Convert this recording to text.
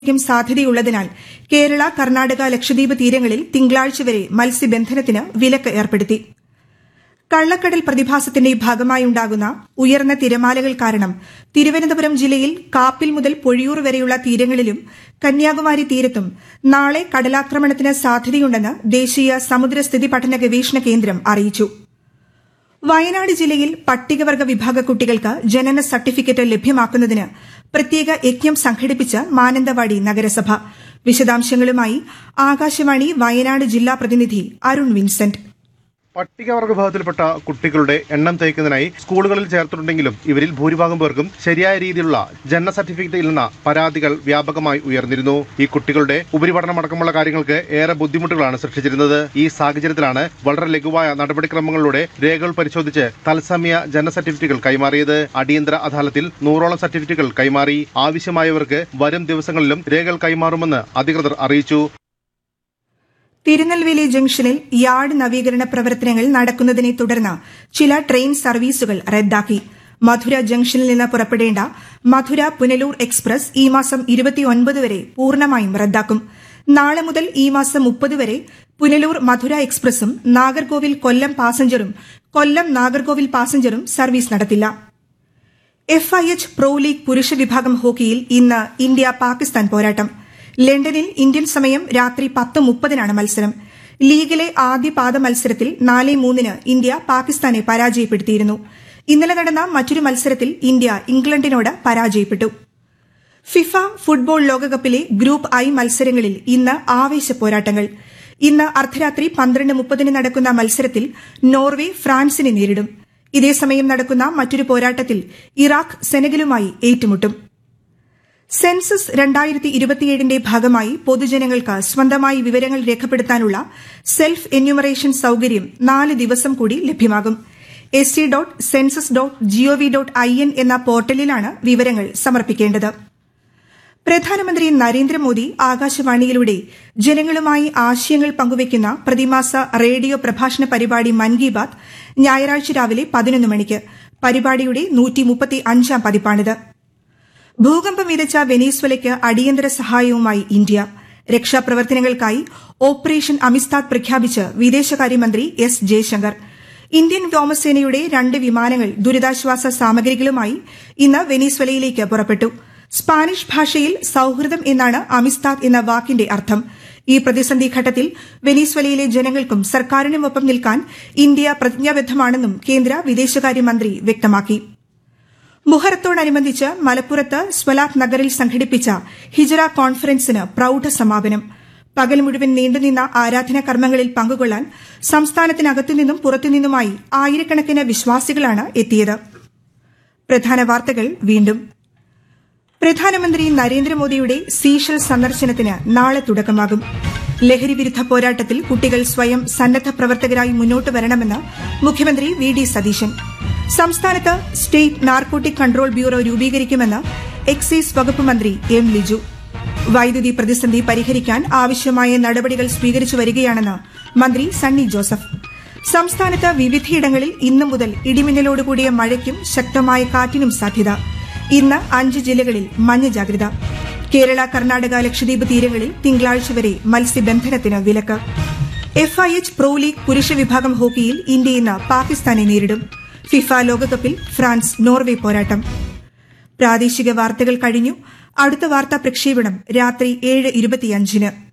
ക്കും സാധ്യതയുള്ളതിനാൽ കേരള കർണാടക ലക്ഷദ്വീപ് തീരങ്ങളിൽ തിങ്കളാഴ്ച വരെ മത്സ്യബന്ധനത്തിന് വിലക്ക് ഏർപ്പെടുത്തി കള്ളക്കടൽ പ്രതിഭാസത്തിന്റെ ഭാഗമായുണ്ടാകുന്ന ഉയർന്ന തിരമാലകൾ കാരണം തിരുവനന്തപുരം ജില്ലയിൽ കാപ്പിൽ മുതൽ പൊഴിയൂർ വരെയുള്ള തീരങ്ങളിലും കന്യാകുമാരി തീരത്തും നാളെ കടലാക്രമണത്തിന് സാധ്യതയുണ്ടെന്ന് ദേശീയ സമുദ്രസ്ഥിതി പഠന ഗവേഷണ കേന്ദ്രം അറിയിച്ചു വയനാട് ജില്ലയിൽ പട്ടികവർഗ വിഭാഗ കുട്ടികൾക്ക് ജനന സർട്ടിഫിക്കറ്റ് ലഭ്യമാക്കുന്നതിന് പ്രത്യേക യജ്ഞം സംഘടിപ്പിച്ച് മാനന്തവാടി നഗരസഭ വിശദാംശങ്ങളുമായി ആകാശവാണി വയനാട് ജില്ലാ പ്രതിനിധി അരുൺ വിൻസെന്റ് പട്ടികവർഗ വിഭാഗത്തിൽപ്പെട്ട കുട്ടികളുടെ എണ്ണം തേക്കുന്നതിനായി സ്കൂളുകളിൽ ചേർത്തിട്ടുണ്ടെങ്കിലും ഇവരിൽ ഭൂരിഭാഗം പേർക്കും ശരിയായ രീതിയിലുള്ള ജനന സർട്ടിഫിക്കറ്റ് ഇല്ലെന്ന പരാതികൾ വ്യാപകമായി ഉയർന്നിരുന്നു ഈ കുട്ടികളുടെ ഉപരിപഠനം അടക്കമുള്ള കാര്യങ്ങൾക്ക് ഏറെ ബുദ്ധിമുട്ടുകളാണ് സൃഷ്ടിച്ചിരുന്നത് ഈ സാഹചര്യത്തിലാണ് വളരെ ലഘുവായ നടപടിക്രമങ്ങളിലൂടെ രേഖകൾ പരിശോധിച്ച് തത്സമയ ജനന സർട്ടിഫിക്കറ്റുകൾ കൈമാറിയത് അടിയന്തര അദാലത്തിൽ നൂറോളം സർട്ടിഫിക്കറ്റുകൾ കൈമാറി ആവശ്യമായവർക്ക് വരും ദിവസങ്ങളിലും രേഖകൾ കൈമാറുമെന്ന് അധികൃതർ അറിയിച്ചു തിരുനെൽവേലി ജംഗ്ഷനിൽ യാർഡ് നവീകരണ പ്രവർത്തനങ്ങൾ നടക്കുന്നതിനെ തുടർന്ന് ചില ട്രെയിൻ സർവീസുകൾ റദ്ദാക്കി മധുര ജംഗ്ഷനിൽ നിന്ന് പുറപ്പെടേണ്ട മധുര പുനലൂർ എക്സ്പ്രസ് ഈ മാസം ഇരുപത്തിയൊൻപത് വരെ പൂർണ്ണമായും റദ്ദാക്കും നാളെ മുതൽ ഈ മാസം മുപ്പത് വരെ പുനലൂർ മധുര എക്സ്പ്രസും നാഗർകോവിൽ കൊല്ലം പാസഞ്ചറും കൊല്ലം നാഗർകോവിൽ പാസഞ്ചറും സർവീസ് നടത്തില്ല F I H pro league പുരുഷ വിഭാഗം ഹോക്കിയിൽ ഇന്ന് ഇന്ത്യ പാകിസ്ഥാൻ പോരാട്ടം ലണ്ടനിൽ ഇന്ത്യൻ സമയം രാത്രി പത്ത് മുപ്പതിനാണ് മത്സരം ലീഗിലെ ആദ്യ പാദ മത്സരത്തിൽ നാല് മൂന്നിന് ഇന്ത്യ പാകിസ്ഥാനെ പരാജയപ്പെടുത്തിയിരുന്നു ഇന്നലെ നടന്ന മറ്റൊരു മത്സരത്തിൽ ഇന്ത്യ ഇംഗ്ലണ്ടിനോട് പരാജയപ്പെട്ടു ഫിഫ ഫുട്ബോൾ ലോകകപ്പിലെ ഗ്രൂപ്പ് ഐ മത്സരങ്ങളിൽ ഇന്ന് ആവേശ പോരാട്ടങ്ങൾ ഇന്ന് അർദ്ധരാത്രി പന്ത്രണ്ട് മുപ്പതിന് നടക്കുന്ന മത്സരത്തിൽ നോർവെ ഫ്രാൻസിനെ നേരിടും ഇതേസമയം നടക്കുന്ന മറ്റൊരു പോരാട്ടത്തിൽ ഇറാഖ് സെനഗലുമായി ഏറ്റുമുട്ടും സെൻസസ് രണ്ടായിരത്തി ഇരുപത്തിയേഴിന്റെ ഭാഗമായി പൊതുജനങ്ങൾക്ക് സ്വന്തമായി വിവരങ്ങൾ രേഖപ്പെടുത്താനുള്ള സെൽഫ് എന്യൂമറേഷൻ സൌകര്യം നാല് ദിവസം കൂടി ലഭ്യമാകും S C dot census dot G O V dot I N എന്ന പോർട്ടലിലാണ് വിവരങ്ങൾ സമർപ്പിക്കേണ്ടത് പ്രധാനമന്ത്രി നരേന്ദ്രമോദി ആകാശവാണിയിലൂടെ ജനങ്ങളുമായി ആശയങ്ങൾ പങ്കുവയ്ക്കുന്ന പ്രതിമാസ റേഡിയോ പ്രഭാഷണ പരിപാടി മൻ കി ബാത് ഞായറാഴ്ച രാവിലെ പതിനൊന്ന് മണിക്ക് പരിപാടിയുടെ നൂറ്റി അഞ്ചാം പതിപ്പാണിത് ഭൂകമ്പം വിതച്ച വെനീസ്വലയ്ക്ക് അടിയന്തര സഹായവുമായി ഇന്ത്യ രക്ഷാപ്രവർത്തനങ്ങൾക്കായി ഓപ്പറേഷൻ അമിസ്താദ് പ്രഖ്യാപിച്ച് വിദേശകാര്യമന്ത്രി എസ് ജയശങ്കർ ഇന്ത്യൻ വ്യോമസേനയുടെ രണ്ട് വിമാനങ്ങൾ ദുരിതാശ്വാസ സാമഗ്രികളുമായി ഇന്ന് വെനീസ്വലയിലേക്ക് പുറപ്പെട്ടു സ്പാനിഷ് ഭാഷയിൽ സൌഹൃദം എന്നാണ് അമിസ്താദ് എന്ന വാക്കിന്റെ അർത്ഥം ഈ പ്രതിസന്ധി ഘട്ടത്തിൽ വെനീസ്വലയിലെ ജനങ്ങൾക്കും സർക്കാരിനുമൊപ്പം നിൽക്കാൻ ഇന്ത്യ പ്രതിജ്ഞാബദ്ധമാണെന്നും കേന്ദ്ര വിദേശകാര്യമന്ത്രി വ്യക്തമാക്കി മുഹറത്തോടനുബന്ധിച്ച് മലപ്പുറത്ത് സ്വലാത്ത് നഗറിൽ സംഘടിപ്പിച്ച ഹിജറ കോൺഫറൻസിന് പ്രൌഢ സമാപനം പകൽ മുഴുവൻ നീണ്ടുനിന്ന ആരാധനാ കർമ്മങ്ങളിൽ പങ്കുകൊള്ളാൻ സംസ്ഥാനത്തിനകത്തുനിന്നും പുറത്തുനിന്നുമായി ആയിരക്കണക്കിന് വിശ്വാസികളാണ് എത്തിയത് പ്രധാന വാർത്തകൾ വീണ്ടും പ്രധാനമന്ത്രി നരേന്ദ്രമോദിയുടെ സീഷൽ സന്ദർശനത്തിന് നാളെ തുടക്കമാകും ലഹരിവിരുദ്ധ പോരാട്ടത്തിൽ കുട്ടികൾ സ്വയം സന്നദ്ധ പ്രവർത്തകരായി മുന്നോട്ട് വരണമെന്ന് മുഖ്യമന്ത്രി വി ഡി സതീശൻ സംസ്ഥാനത്ത് സ്റ്റേറ്റ് നാർക്കോട്ടിക് കൺട്രോൾ ബ്യൂറോ രൂപീകരിക്കുമെന്ന് എക്സൈസ് വകുപ്പ് മന്ത്രി എം ലിജു വൈദ്യുതി പ്രതിസന്ധി പരിഹരിക്കാൻ ആവശ്യമായ നടപടികൾ സ്വീകരിച്ചു വരികയാണെന്ന് മന്ത്രി സണ്ണി ജോസഫ് സംസ്ഥാനത്ത് വിവിധയിടങ്ങളിൽ ഇന്നു മുതൽ ഇടിമിന്നലോടുകൂടിയ മഴയ്ക്കും ശക്തമായ കാറ്റിനും സാധ്യത ഇന്ന് അഞ്ച് ജില്ലകളിൽ മഞ്ഞ ജാഗ്രത കേരള കർണാടക ലക്ഷദ്വീപ് തീരങ്ങളിൽ തിങ്കളാഴ്ച വരെ മത്സ്യബന്ധനത്തിന് വിലക്ക് F I H pro league പുരുഷ വിഭാഗം ഹോക്കിയിൽ ഇന്ത്യ ഇന്ന് പാകിസ്ഥാനെ നേരിടും ഫിഫ ലോകകപ്പിൽ ഫ്രാൻസ് നോർവെ പോരാട്ടം പ്രാദേശിക വാർത്തകൾ കഴിഞ്ഞു അടുത്ത വാർത്താ പ്രക്ഷേപണം രാത്രി ഏഴ് ഇരുപത്തിയഞ്ചിന്